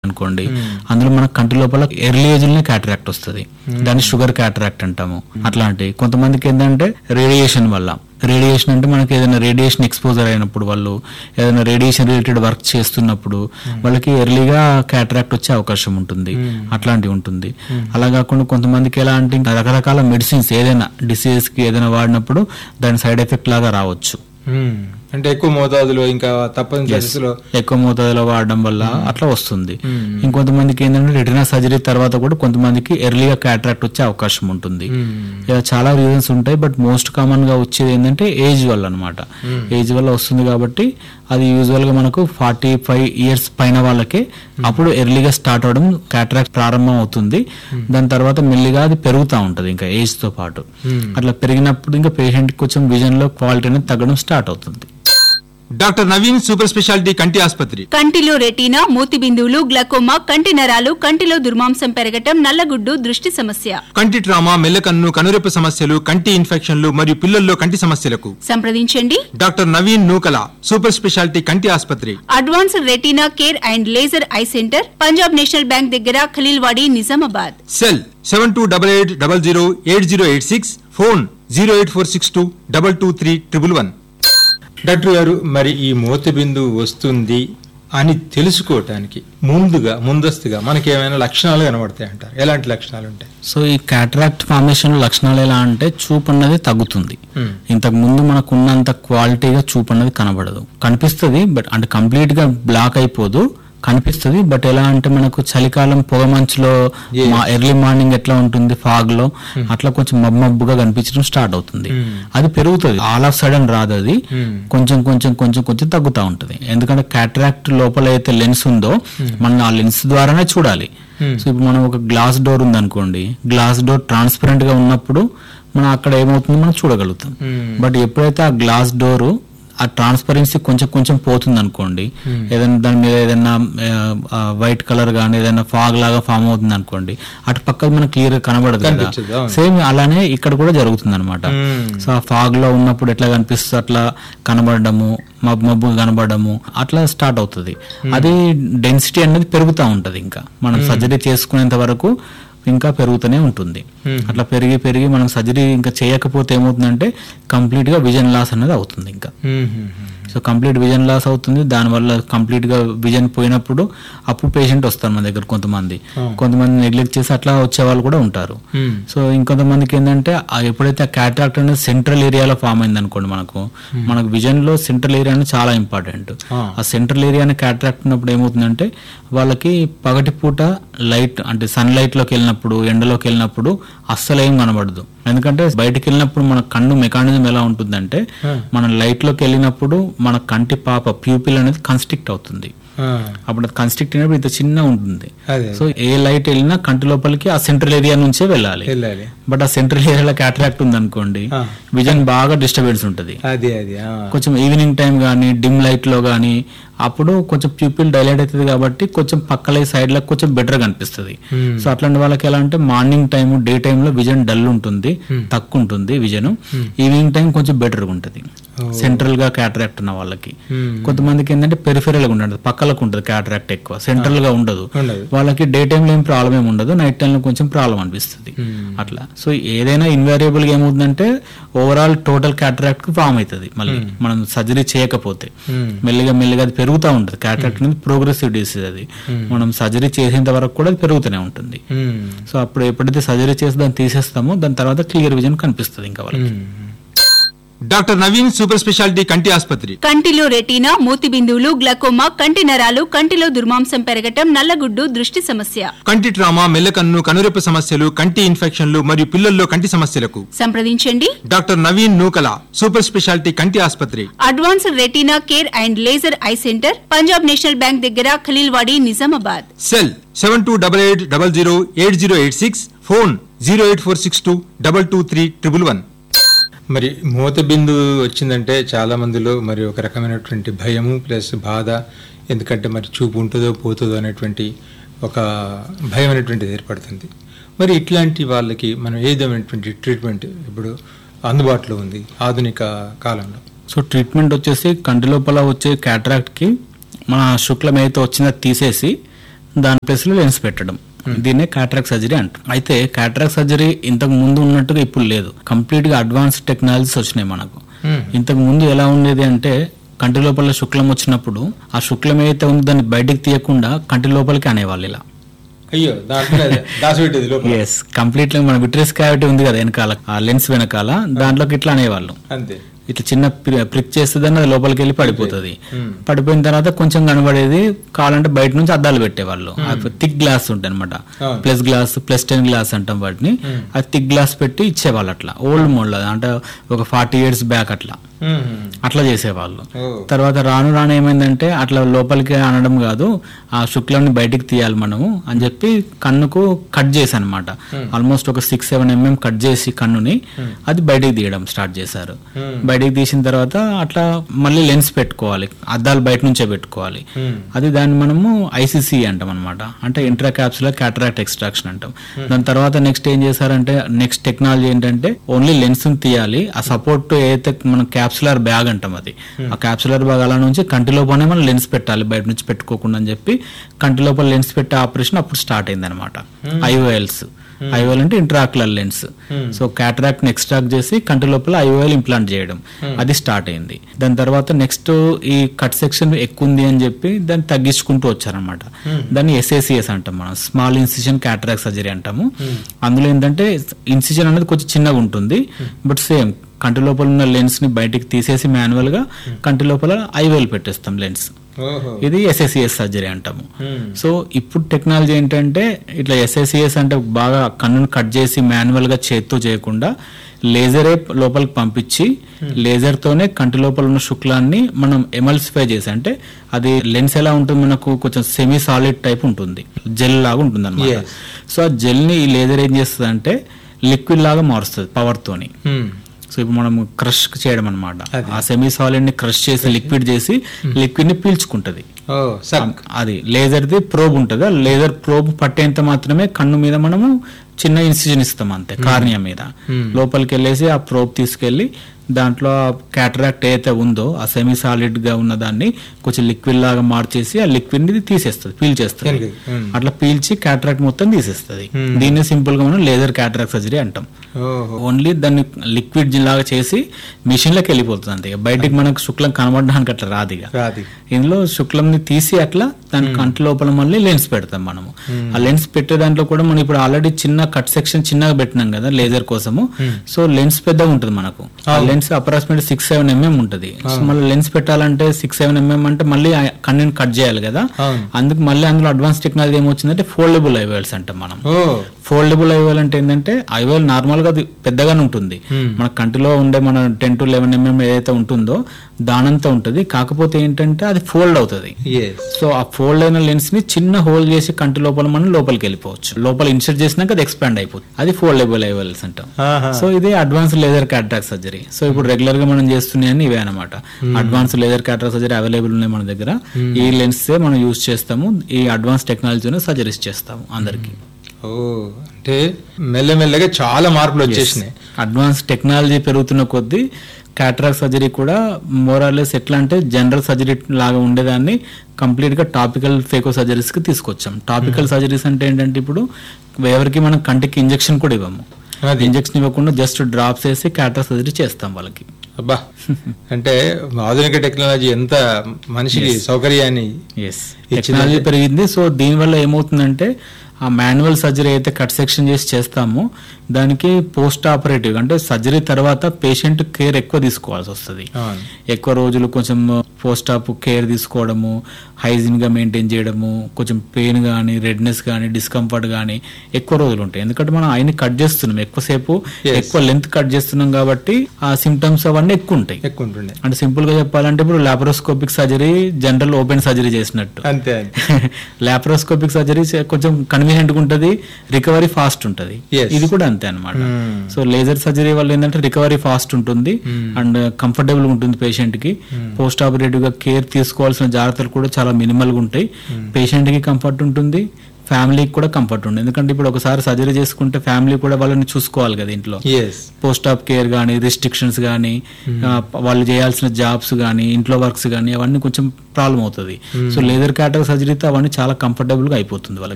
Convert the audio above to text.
అనుకోండి అందులో మన కంటి లోపల ఎర్లీ ఏజ్ లోనే క్యాటరాక్ట్ వస్తుంది దాన్ని షుగర్ క్యాటరాక్ట్ అంటాము అట్లాంటి కొంతమందికి ఏంటంటే రేడియేషన్ వల్ల రేడియేషన్ అంటే మనకి ఏదైనా రేడియేషన్ ఎక్స్పోజర్ అయినప్పుడు వాళ్ళు ఏదైనా రేడియేషన్ రిలేటెడ్ వర్క్ చేస్తున్నప్పుడు వాళ్ళకి ఎర్లీగా క్యాటరాక్ట్ వచ్చే అవకాశం ఉంటుంది అట్లాంటివి ఉంటుంది అలా కాకుండా కొంతమందికి ఎలా అంటే ఇంకా రకరకాల మెడిసిన్స్ ఏదైనా డిసీజ్ కి ఏదైనా వాడినప్పుడు దాని సైడ్ ఎఫెక్ట్ లాగా రావచ్చు మ్మ్. అంటే ఎక్కువ మోతాదులో ఇంకా తప్పని పరిస్థితిలో ఎక్కువ మోతాదులో వాడడం వల్ల అట్లా వస్తుంది ఇంకొంతమందికి ఏంటంటే రెటినా సర్జరీ తర్వాత కూడా కొంతమందికి ఎర్లీగా క్యాటరాక్ట్ వచ్చే అవకాశం ఉంటుంది ఇలా చాలా రీజన్స్ ఉంటాయి బట్ మోస్ట్ కామన్ గా వచ్చేది ఏంటంటే ఏజ్ వల్ల అనమాట ఏజ్ వల్ల వస్తుంది కాబట్టి అది యూజువల్ గా మనకు ఫార్టీ ఫైవ్ ఇయర్స్ పైన వాళ్ళకే అప్పుడు ఎర్లీగా స్టార్ట్ అవడం క్యాటరాక్ట్ ప్రారంభం అవుతుంది దాని తర్వాత మెల్లిగా అది పెరుగుతూ ఉంటది ఇంకా ఏజ్ తో పాటు అట్లా పెరిగినప్పుడు ఇంకా పేషెంట్ కొంచెం విజన్ లో క్వాలిటీ అనేది తగ్గడం స్టార్ట్ అవుతుంది డాక్టర్ నవీన్ సూపర్ స్పెషాలిటీ కంటి ఆసుపత్రి కంటిలో రెటీనా మూతి బిందువులు గ్లకోమా కంటి నరాలు కంటిలో దుర్మాంసం పెరగటం నల్లగుడ్డు దృష్టి సమస్య కంటి ట్రామా మెల్లకన్ను కనురెప్ప సమస్యలు కంటి ఇన్ఫెక్షన్లు మరియు పిల్లల్లో కంటి సమస్యలకు సంప్రదించండి doctor Naveen Nukala super speciality కంటి ఆసుపత్రి advanced retina care and laser eye centre Punjab national bank దగ్గర Khaleelwadi Nizamabad cell seven two double eight double zero eight zero eight six phone zero eight four six two double two three triple one doctor గారు మరి ఈ మూత బిందువు వస్తుంది అని తెలుసుకోవటానికి ముందుగా ముందస్తుగా మనకి ఏమైనా లక్షణాలు కనబడతాయి అంటారు ఎలాంటి లక్షణాలు ఉంటాయి సో ఈ క్యాటరాక్ట్ ఫార్మేషన్ లక్షణాలు ఎలా అంటే చూపు అన్నది తగ్గుతుంది ఇంతకు ముందు మనకు ఉన్నంత క్వాలిటీగా చూపు అన్నది కనబడదు కనిపిస్తుంది బట్ అంటే కంప్లీట్ గా బ్లాక్ అయిపోదు కనిపిస్తుంది బట్ ఎలా అంటే మనకు చలికాలం పొగ మంచులో మా ఎర్లీ మార్నింగ్ ఎట్లా ఉంటుంది ఫాగ్ లో అట్లా కొంచెం మబ్బు మబ్బుగా కనిపించడం స్టార్ట్ అవుతుంది అది పెరుగుతుంది ఆల్ ఆఫ్ సడన్ రాదు అది కొంచెం కొంచెం కొంచెం కొంచెం తగ్గుతూ ఉంటుంది ఎందుకంటే క్యాటరాక్ట్ లోపల అయితే లెన్స్ ఉందో మనం ఆ లెన్స్ ద్వారానే చూడాలి సో ఇప్పుడు మనం ఒక గ్లాస్ డోర్ ఉంది అనుకోండి గ్లాస్ డోర్ ట్రాన్స్పరెంట్ గా ఉన్నప్పుడు మనం అక్కడ ఏమవుతుందో మనం చూడగలుగుతాం బట్ ఎప్పుడైతే ఆ గ్లాస్ డోరు ఆ ట్రాన్స్పరెన్సీ కొంచెం కొంచెం పోతుంది అనుకోండి ఏదైనా దాని మీద ఏదైనా వైట్ కలర్ గానీ ఏదైనా ఫాగ్ లాగా ఫామ్ అవుతుంది అనుకోండి అటు పక్కన మనకు క్లియర్ గా కనబడదు కదా కనిపించదు, అవును. సేమ్ అలానే ఇక్కడ కూడా జరుగుతుంది అనమాట సో ఆ ఫాగ్ లో ఉన్నప్పుడు ఎట్లా కనిపిస్తుంది అట్లా కనబడము మబ్బు మబ్బు కనబడము అట్లా స్టార్ట్ అవుతుంది అది డెన్సిటీ అనేది పెరుగుతూ ఉంటది ఇంకా మనం సర్జరీ చేసుకునేంత వరకు ఇంకా పెరుగుతూనే ఉంటుంది అట్లా పెరిగి పెరిగి మనం సర్జరీ ఇంకా చేయకపోతే ఏమవుతుందంటే కంప్లీట్ గా విజన్ లాస్ అనేది అవుతుంది ఇంకా సో కంప్లీట్ విజన్ లాస్ అవుతుంది దానివల్ల కంప్లీట్ గా విజన్ పోయినప్పుడు అప్పుడు పేషెంట్ వస్తారు మన దగ్గర కొంతమంది కొంతమంది నెగ్లెక్ట్ చేసి అట్లా వచ్చే వాళ్ళు కూడా ఉంటారు సో ఇంకొంతమందికి ఏంటంటే ఆ ఎప్పుడైతే ఆ క్యాటరాక్ట్ అనేది సెంట్రల్ ఏరియాలో ఫామ్ అయింది అనుకోండి మనకు మనకు విజన్ లో సెంట్రల్ ఏరియా అనేది చాలా ఇంపార్టెంట్ ఆ సెంట్రల్ ఏరియాని క్యాటరాక్ట్ ఉన్నప్పుడు ఏమవుతుందంటే వాళ్ళకి పగటి పూట లైట్ అంటే సన్ లైట్ లోకి వెళ్ళినప్పుడు ఎండలోకి వెళ్ళినప్పుడు అస్సలు ఏం కనబడదు ఎందుకంటే బయటికి వెళ్ళినప్పుడు మన కన్ను మెకానిజం ఎలా ఉంటుందంటే మనం లైట్ లోకి వెళ్ళినప్పుడు మన కంటి పాప ప్యూపిల్ అనేది కన్స్ట్రిక్ట్ అవుతుంది అప్పుడు అది కన్స్ట్రిక్ట్ అయినప్పుడు ఇంత చిన్న ఉంటుంది అదే సో ఏ లైట్ వెళ్ళినా కంటి లోపలికి ఆ సెంట్రల్ ఏరియా నుంచే వెళ్ళాలి వెళ్ళాలి బట్ ఆ సెంట్రల్ ఏరియాలో క్యాటరాక్ట్ ఉంది అనుకోండి ఆ. విజన్ బాగా డిస్టర్బెన్స్ ఉంటుంది అది అది ఆ. కొంచెం ఈవినింగ్ టైం కానీ డిమ్ లైట్ లో కానీ అప్పుడు కొంచెం ప్యూపిల్ డైలైట్ అవుతుంది కాబట్టి కొంచెం పక్కల సైడ్ లో కొంచెం బెటర్ కనిపిస్తుంది Hmm. సో అట్లాంటి వాళ్ళకి ఎలా అంటే మార్నింగ్ టైం డే లో విజన్ డల్ ఉంటుంది తక్కువ ఉంటుంది విజన్ ఈవినింగ్ టైం కొంచెం బెటర్ ఉంటుంది సెంట్రల్ గా క్యాటరాక్ట్ ఉన్న వాళ్ళకి Hmm. కొంతమందికి ఏంటంటే పెరిఫెరల్ గా ఉంటుంది పక్కలకు ఉంటుంది క్యాటరాక్ట్ ఎక్కువ సెంట్రల్ గా ఉండదు ఉండదు. వాళ్ళకి డే లో ఏం ప్రాబ్లం ఏమి ఉండదు నైట్ టైంలో కొంచెం ప్రాబ్లం అనిపిస్తుంది అట్లా సో ఏదైనా ఇన్వారియబుల్ గా ఏమవుతుందంటే ఓవరాల్ టోటల్ క్యాటరాక్ట్ కు ఫామ్ అవుతుంది మళ్ళీ మనం సర్జరీ చేయకపోతే Hmm. మెల్లిగా మెల్లిగా అది పెరుగుతూ ఉంటుంది క్యాటరాక్ట్ అనేది ప్రోగ్రెసివ్ డిసీజ్ అది మనం సర్జరీ చేసేంత వరకు కూడా అది పెరుగుతూనే ఉంటుంది ఉమ్. సో అప్పుడు ఎప్పుడైతే సర్జరీ చేసి దాన్ని తీసేస్తామో దాని తర్వాత క్లియర్ విజన్ కనిపిస్తుంది ఇంకా వాళ్ళకి డాక్టర్ నవీన్ సూపర్ స్పెషాలిటీ కంటి ఆసుపత్రి కంటిలో రెటీనా మూతి బిందువులు గ్లకోమా కంటి నరాలు కంటిలో దుర్మాంసం పెరగటం నల్లగుడ్డు దృష్టి సమస్య కంటి ట్రామా మెల్లకన్ను కనురెప్ప సమస్యలు కంటి ఇన్ఫెక్షన్లు మరియు పిల్లల్లో కంటి సమస్యలకు సంప్రదించండి doctor Naveen Nukala super speciality కంటి ఆసుపత్రి advanced retina care and laser eye centre Punjab national bank దగ్గర Khaleelwadi Nizamabad cell seven two double eight double zero eight zero eight six phone zero eight four six two double two three triple one మరి మూత బిందు వచ్చిందంటే చాలా మందిలో మరి ఒక రకమైనటువంటి భయము ప్లస్ బాధ ఎందుకంటే మరి చూపు ఉంటుందో పోతుందో అనేటువంటి ఒక భయం అనేటువంటిది ఏర్పడుతుంది మరి ఇట్లాంటి వాళ్ళకి మనం ఏ విధమైనటువంటి ట్రీట్మెంట్ ఇప్పుడు అందుబాటులో ఉంది ఆధునిక కాలంలో సో ట్రీట్మెంట్ వచ్చేసి కంటి లోపల వచ్చే క్యాటరాక్ట్ కి మన శుక్లం ఏదైతే వచ్చిందో అది తీసేసి దాని ప్లేస్ లో లెన్స్ పెట్టడం దీన్నే కాట్రాక్ సర్జరీ అంటాం అయితే కాట్రాక్ సర్జరీ ఇంతకు ముందు ఉన్నట్టుగా ఇప్పుడు లేదు కంప్లీట్ గా అడ్వాన్స్ టెక్నాలజీస్ వచ్చినాయి మనకు Hmm. ఇంతకు ముందు ఎలా ఉండేది అంటే కంటి లోపల శుక్లం వచ్చినప్పుడు ఆ శుక్లం ఏదైతే ఉందో దాన్ని బయటికి తీయకుండా కంటి లోపలికి అనేవాళ్ళు ఇలా అయ్యో దాంట్లో దాచిపెట్టేది లోపల ఎస్ కంప్లీట్ మన విట్రెస్ క్యావిటీ ఉంది కదా వెనకాల ఆ లెన్స్ వెనకాల దాంట్లోకి ఇట్లా అనేవాళ్ళు అంతే ఇట్లా చిన్న ప్రి- ప్రిక్ చేస్తుందని అది లోపలికి వెళ్ళి పడిపోతుంది Hmm. పడిపోయిన తర్వాత కొంచెం కనబడేది కావాలంటే బయట నుంచి అద్దాలు పెట్టేవాళ్ళు థిక్ గ్లాస్ ఉంటాయి అనమాట అవును. Plus glass plus ten glass అంటాం వాటిని అది థిక్ గ్లాస్ పెట్టి ఇచ్చేవాళ్ళు అట్లా ఓల్డ్ మోడల్ అంటే ఒక ఫార్టీ ఇయర్స్ బ్యాక్ అట్లా మ్మ్. అట్లా చేసేవాళ్ళు ఓ తర్వాత రాను రాను ఏమైందంటే అట్లా లోపలికి అనడం కాదు ఆ శుక్లాన్ని బయటికి తీయాలి మనము అని చెప్పి కన్నుకు కట్ చేసి అనమాట ఆల్మోస్ట్ ఒక సిక్స్ సెవెన్ ఎంఎం కట్ చేసి కన్నుని అది బయటికి తీయడం స్టార్ట్ చేశారు Hmm. బయటికి తీసిన తర్వాత అట్లా మళ్ళీ లెన్స్ పెట్టుకోవాలి అద్దాలు బయట నుంచే పెట్టుకోవాలి మ్మ్. అది దాన్ని మనము ఐసీసీ అంటాం అనమాట అంటే ఇంట్రా క్యాప్సులర్ క్యాటరాక్ట్ ఎక్స్ట్రాక్షన్ అంటాం దాని తర్వాత నెక్స్ట్ ఏం చేశారంటే నెక్స్ట్ టెక్నాలజీ ఏంటంటే ఓన్లీ లెన్స్ తీయాలి ఆ సపోర్ట్ ఏదైతే మనం క్యాప్సులర్ బ్యాగ్ అంటాం అది ఆ క్యాప్సులర్ బ్యాగ్ అలా నుంచి కంటి లోపలనే మనం లెన్స్ పెట్టాలి బయట నుంచి పెట్టుకోకుండా అని చెప్పి కంటి లోపల లెన్స్ పెట్టే ఆపరేషన్ అప్పుడు స్టార్ట్ అయింది అనమాట ఐఓఎల్స్ ఐఓఎల్ అంటే intraocular lens so cataract extract చేసి కంటి లోపల ఐఓఎల్ ఇంప్లాంట్ చేయడం అది స్టార్ట్ అయింది దాని తర్వాత నెక్స్ట్ ఈ కట్ సెక్షన్ ఎక్కువ ఉంది అని చెప్పి దాన్ని తగ్గించుకుంటూ వచ్చారనమాట దాన్ని ఎస్ఏసిఎస్ అంటాం మనం స్మాల్ ఇన్సిషన్ క్యాటరాక్ట్ సర్జరీ అంటాము అందులో ఏంటంటే ఇన్సిషన్ అనేది కొంచెం చిన్నగా ఉంటుంది బట్ సేమ్ కంటి లోపల ఉన్న లెన్స్ ని బయటికి తీసేసి మాన్యువల్ గా కంటి లోపల ఐఓఎల్ పెట్టేస్తాం లెన్స్ ఓహో ఇది ఎస్ఎస్సిఎస్ సర్జరీ అంటాము మ్మ్. సో ఇప్పుడు టెక్నాలజీ ఏంటంటే ఇట్లా ఎస్ఎస్సిఎస్ అంటే బాగా కన్నును కట్ చేసి మాన్యువల్ గా చేత్తో చేయకుండా లేజరే లోపలికి పంపించి లేజర్ తోనే కంటి లోపల ఉన్న శుక్లాన్ని మనం ఎమల్సిఫై చేసి అంటే అది లెన్స్ ఎలా ఉంటుంది మనకు కొంచెం సెమీ సాలిడ్ టైప్ ఉంటుంది జెల్ లాగా ఉంటుంది అనమాట Yes. సో ఆ జెల్ ని ఈ లేజర్ ఏం చేస్తుంది అంటే లిక్విడ్ లాగా మారుస్తుంది పవర్ తోని మ్మ్. సో ఇప్పుడు మనం క్రష్ చేయడం అనమాట ఆ సెమీ సాలిడ్ ని క్రష్ చేసి లిక్విడ్ చేసి లిక్విడ్ ని పీల్చుకుంటది ఓ సక్ అది లేజర్ ది ప్రోబ్ ఉంటుంది ఆ లేజర్ ప్రోబ్ పట్టేంత మాత్రమే కన్ను మీద మనము చిన్న ఇన్సిజన్ ఇస్తాం అంతే కార్నియా మీద లోపలికి వెళ్ళేసి ఆ ప్రోబ్ తీసుకెళ్లి దాంట్లో క్యాటరాక్ట్ ఏదైతే ఉందో ఆ సెమీ సాలిడ్ గా ఉన్న దాన్ని కొంచెం లిక్విడ్ లాగా మార్చేసి ఆ లిక్విడ్ ని తీసేస్తుంది పీల్చేస్తుంది వెనక్కి. మ్మ్. అట్లా పీల్చి క్యాటరాక్ట్ మొత్తం తీసేస్తుంది దీన్ని సింపుల్ గా మనం లేజర్ క్యాటరాక్ట్ సర్జరీ అంటాం ఓహో ఓన్లీ దాన్ని లిక్విడ్ లాగా చేసి మిషన్ లోకి వెళ్ళిపోతుంది అంతే ఇక బయటికి మనకు శుక్లం కనబడడానికి అట్లా రాదు ఇక రాది ఇందులో శుక్లంని తీసి అట్లా దాని కంటి లోపల మళ్ళీ లెన్స్ పెడతాం మనము ఆ లెన్స్ పెట్టే దాంట్లో కూడా మనం ఇప్పుడు ఆల్రెడీ చిన్న కట్ సెక్షన్ చిన్నగా పెట్టినాం కదా లేజర్ కోసము సో లెన్స్ పెద్దగా ఉంటుంది మనకు ఆ lens approximate six seven mm ఉంటుంది సో మళ్ళీ లెన్స్ పెట్టాలంటే సిక్స్ సెవెన్ ఎంఎం అంటే మళ్ళీ ఆ కన్నుని కట్ చేయాలి కదా అవును. అందుకు మళ్ళీ అందులో అడ్వాన్స్ టెక్నాలజీ ఏమొచ్చిందంటే ఫోల్డబుల్ ఐవేల్స్ అంటాం మనం ఓ ఫోల్డబుల్ ఐవేల్ అంటే ఏంటంటే ఐవేల్ నార్మల్ గా అది పెద్దగానే ఉంటుంది మన కంటిలో ఉండే మన టెన్ టు లెవెన్ ఎంఎం ఏదైతే ఉంటుందో దానంతా ఉంటుంది కాకపోతే ఏంటంటే అది ఫోల్డ్ అవుతుంది ఎస్ సో ఆ ఫోల్డ్ అయిన లెన్స్ ని చిన్న హోల్ చేసి కంటి లోపల మనం లోపలికి వెళ్ళిపోవచ్చు లోపల ఇన్సర్ట్ చేసినాక అది ఎక్స్పాండ్ అయిపోతుంది అది ఫోల్డబుల్ ఐవేల్స్ అంటాం ఆహా. సో ఇది advance laser cataract surgery so ఇప్పుడు రెగ్యులర్ గా మనం చేస్తున్నాయని ఇవే అనమాట advance laser cataract surgery available ఉన్నాయి మన దగ్గర ఈ లెన్స్ మనం యూజ్ చేస్తాము ఈ అడ్వాన్స్ టెక్నాలజీని సర్జరీస్ చేస్తాము అందరికి ఓ అంటే మెల్లమెల్లగా చాలా మార్పులు వచ్చేసినాయి అడ్వాన్స్ టెక్నాలజీ పెరుగుతున్న కొద్దీ క్యాటరాక్ సర్జరీ కూడా మోరాలెస్ ఎట్లా అంటే జనరల్ సర్జరీ లాగా ఉండేదాన్ని కంప్లీట్ గా టాపికల్ ఫేకో సర్జరీస్ కి తీసుకొచ్చాం టాపికల్ సర్జరీస్ అంటే ఏంటంటే ఇప్పుడు ఎవరికి మనం కంటికి ఇంజెక్షన్ కూడా ఇవ్వము అది. ఇంజెక్షన్ ఇవ్వకుండా జస్ట్ డ్రాప్స్ వేసి క్యాటరాక్ సర్జరీ చేస్తాం వాళ్ళకి అబ్బా అంటే ఆధునిక టెక్నాలజీ ఎంత మనిషికి సౌకర్యాన్ని ఎస్ టెక్నాలజీ పెరిగింది సో దీనివల్ల ఏమవుతుందంటే ఆ మాన్యువల్ సర్జరీ అయితే కట్ సెక్షన్ చేసి చేస్తామో దానికి పోస్ట్ ఆపరేటివ్ అంటే సర్జరీ తర్వాత పేషెంట్ కేర్ ఎక్కువ తీసుకోవాల్సి వస్తుంది అవును. ఎక్కువ రోజులు కొంచెం పోస్ట్ ఆప్ కేర్ తీసుకోవడము హైజీన్ గా మెయింటైన్ చేయడము కొంచెం పెయిన్ కానీ రెడ్నెస్ కానీ డిస్కంఫర్ట్ కానీ ఎక్కువ రోజులు ఉంటాయి ఎందుకంటే మనం ఆయన్ని కట్ చేస్తున్నాం ఎక్కువసేపు Yes. ఎక్కువ లెంత్ కట్ చేస్తున్నాం కాబట్టి ఆ సిమ్టమ్స్ అవన్నీ ఎక్కువ ఉంటాయి ఎక్కువ ఉంటుండే అంటే సింపుల్ గా చెప్పాలంటే ఇప్పుడు laparoscopic surgery general open surgery చేసినట్టు అంతే అంతే లాప్రోస్కోపిక్ సర్జరీ కొంచెం కన్వీనియంట్ గా ఉంటది రికవరీ ఫాస్ట్ ఉంటది Yes. ఇది కూడా అంతే అనమాట Hmm. సో లేజర్ సర్జరీ వల్ల ఏంటంటే రికవరీ ఫాస్ట్ ఉంటుంది అండ్ కంఫర్టబుల్ ఉంటుంది పేషెంట్ కి పోస్ట్ ఆపరేటివ్ గా కేర్ తీసుకోవాల్సిన జాగ్రత్తలు కూడా చాలా మినిమల్ గా ఉంటాయి పేషెంట్ కి కంఫర్ట్ ఉంటుంది ఫ్యామిలీకి కూడా కంఫర్ట్ ఉండే ఎందుకంటే ఇప్పుడు ఒకసారి సర్జరీ చేసుకుంటే ఫ్యామిలీ కూడా వాళ్ళని చూసుకోవాలి కదా ఇంట్లో ఎస్ పోస్ట్ ఆఫ్ కేర్ కానీ రిస్ట్రిక్షన్స్ కానీ వాళ్ళు చేయాల్సిన జాబ్స్ కానీ ఇంట్లో వర్క్స్ కానీ అవన్నీ కొంచెం ప్రాబ్లం అవుతుంది సో లేదర్ క్యాటర్ సర్జరీతో అవన్నీ చాలా కంఫర్టబుల్ గా అయిపోతుంది వాళ్ళకి